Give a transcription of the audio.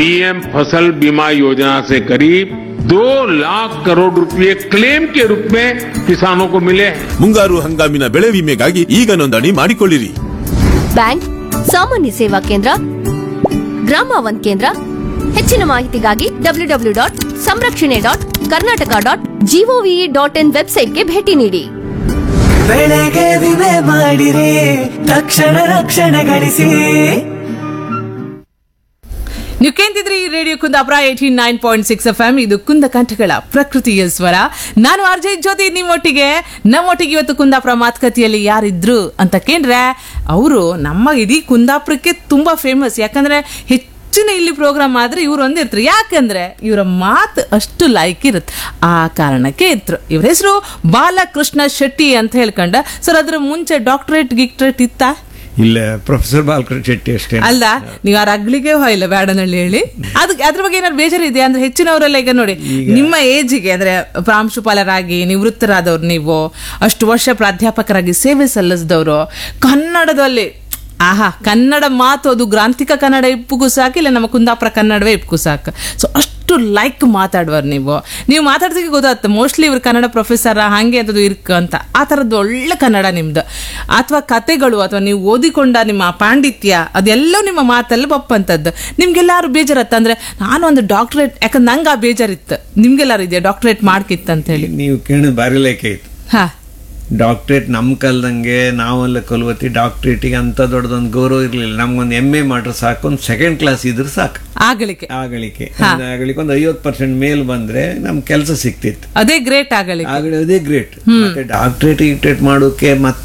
PM फसल बीमा योजना से करीब दो लाख करोड़ रुपए क्लेम के रूप में किसानों को मिले हैं ಮುಂಗಾರು ಹಂಗಾಮಿನ ಬೆಳೆ ವಿಮೆಗಾಗಿ ಈಗ ನೋಂದಣಿ ಮಾಡಿಕೊಳ್ಳಿರಿ ಬ್ಯಾಂಕ್ ಸಾಮಾನ್ಯ ಸೇವಾ ಕೇಂದ್ರ ಗ್ರಾಮ ಒನ್ ಕೇಂದ್ರ ಹೆಚ್ಚಿನ ಮಾಹಿತಿಗಾಗಿ ಡಬ್ಲ್ಯೂ ಡಬ್ಲ್ಯೂ ಡಾಟ್ ಸಂರಕ್ಷಣೆ dot Karnataka dot GOV dot IN ವೆಬ್ಸೈಟ್ಗೆ ಭೇಟಿ ನೀಡಿ ಬೆಳೆಗೆ ವಿಮೆ ಮಾಡಿರಿ ತಕ್ಷಣ ರಕ್ಷಣೆ ಗಳಿಸಿ ನೀವು ಕೇಂತಿದ್ರಿ radio Kundapura eighty nine point six F M ಇದು ಕುಂದ ಕಂಠಗಳ ಪ್ರಕೃತಿಯ ಸ್ವರ ನಾನು ಅರ್ಜಯ್ ಜ್ಯೋತಿ ನಿಮ್ಮೊಟ್ಟಿಗೆ ನಮ್ಮೊಟ್ಟಿಗೆ ಇವತ್ತು ಕುಂದಾಪುರ ಮಾತುಕತೆಯಲ್ಲಿ ಯಾರಿದ್ರು ಅಂತ ಕೇಂದ್ರೆ ಅವರು ನಮ್ಮ ಇಡೀ ಕುಂದಾಪುರಕ್ಕೆ ತುಂಬಾ ಫೇಮಸ್ ಯಾಕಂದ್ರೆ ಹೆಚ್ಚಿನ ಇಲ್ಲಿ ಪ್ರೋಗ್ರಾಮ್ ಆದ್ರೆ ಇವ್ರು ಒಂದಿರ್ತಾರೆ ಯಾಕಂದ್ರೆ ಇವರ ಮಾತು ಅಷ್ಟು ಲೈಕ್ ಇರುತ್ತೆ ಆ ಕಾರಣಕ್ಕೆ ಇದ್ರು ಇವ್ರ ಹೆಸರು ಬಾಲಕೃಷ್ಣ ಶೆಟ್ಟಿ ಅಂತ ಹೇಳ್ಕೊಂಡ ಸರ್ ಅದ್ರ ಮುಂಚೆ ಡಾಕ್ಟರೇಟ್ ಗಿಕ್ಟರೇಟ್ ಇತ್ತಾ ಇಲ್ಲ ಪ್ರೊಫೆಸರ್ ಬಾಲಕೃಷ್ಣ ಶೆಟ್ಟಿ ಅಷ್ಟೇ ಅಲ್ಲ ನೀವು ಆ ರಗ್ಲಿಗೆ ಹೋಯ್ಲ್ಲ ಬೇಡನಳ್ಳಿ ಹೇಳಿ ಅದಕ್ಕೆ ಅದ್ರ ಬಗ್ಗೆ ಏನಾದ್ರು ಬೇಜಾರಿದೆ ಅಂದ್ರೆ ಹೆಚ್ಚಿನವರೆಲ್ಲ ಈಗ ನೋಡಿ ನಿಮ್ಮ ಏಜಿಗೆ ಅಂದ್ರೆ ಪ್ರಾಂಶುಪಾಲರಾಗಿ ನಿವೃತ್ತರಾದವ್ರು ನೀವು ಅಷ್ಟು ವರ್ಷ ಪ್ರಾಧ್ಯಾಪಕರಾಗಿ ಸೇವೆ ಸಲ್ಲಿಸಿದವರು ಕನ್ನಡದಲ್ಲಿ ಆಹಾ ಕನ್ನಡ ಮಾತು ಅದು ಗ್ರಾಂಥಿಕ ಕನ್ನಡ ಇಪ್ಪಗೂ ಸಾಕು ಇಲ್ಲ ನಮ್ಮ ಕುಂದಾಪುರ ಕನ್ನಡವೇ ಇಪ್ಪಗೂ ಸಾಕು ಸೊ ಅಷ್ಟು ಲೈಕ್ ಮಾತಾಡುವರು ನೀವು ನೀವು ಮಾತಾಡ್ದಕ್ಕೆ ಗೊತ್ತಾಗ್ತದೆ ಮೋಸ್ಟ್ಲಿ ಇವ್ರು ಕನ್ನಡ ಪ್ರೊಫೆಸರ್ ಹಾಗೆ ಅಂತದ್ದು ಇರ್ಕ ಅಂತ ಆ ಥರದ್ದು ಒಳ್ಳೆ ಕನ್ನಡ ನಿಮ್ದು ಅಥವಾ ಕತೆಗಳು ಅಥವಾ ನೀವು ಓದಿಕೊಂಡ ನಿಮ್ಮ ಪಾಂಡಿತ್ಯ ಅದೆಲ್ಲ ನಿಮ್ಮ ಮಾತಲ್ಲಿ ಬಪ್ಪಂತದ್ದು ನಿಮ್ಗೆಲ್ಲಾರು ಬೇಜಾರತ್ತ ಅಂದ್ರೆ ನಾನು ಒಂದು ಡಾಕ್ಟರೇಟ್ ಯಾಕಂದ್ರೆ ನಂಗೆ ಆ ಬೇಜಾರಿತ್ತು ನಿಮ್ಗೆಲ್ಲಾರು ಇದೆಯಾ ಡಾಕ್ಟರೇಟ್ ಮಾಡ್ಕಿತ್ತು ಅಂತ ಹೇಳಿ ನೀವು ಕೇಳಿದ ಬಾರಿ ಲೇಖ ಇತ್ತು ಹಾ ಡಾಕ್ಟ್ರೇಟ್ ನಮ್ಮ ಕಾಲದಂಗೆ ನಾವೆಲ್ಲ ಕಲ್ವತಿ ಡಾಕ್ಟ್ರೇಟಿಗೆ ಅಂತ ದೊಡ್ಡದೊಂದು ಗೌರವ ಇರಲಿಲ್ಲ ನಮ್ಗೊಂದು ಎಮ್ ಎ ಮಾಡ್ರೆ ಸಾಕು ಒಂದು ಸೆಕೆಂಡ್ ಕ್ಲಾಸ್ ಇದ್ರೆ ಸಾಕು ಆಗಲಿಕ್ಕೆ ಆಗಲಿಕ್ಕೆ ಒಂದು ಆಗಲಿಕ್ಕೆ ಒಂದು ಐವತ್ತು ಪರ್ಸೆಂಟ್ ಮೇಲ್ ಬಂದ್ರೆ ನಮ್ ಕೆಲಸ ಸಿಕ್ತಿತ್ತು ಅದೇ ಗ್ರೇಟ್ ಆಗಲಿಕ್ಕೆ ಆಗಲಿ ಅದೇ ಗ್ರೇಟ್ ಮತ್ತೆ ಡಾಕ್ಟ್ರೇಟ್ ಗಿಕ್ಟ್ರೇಟ್ ಮಾಡೋಕೆ ಮತ್ತೆ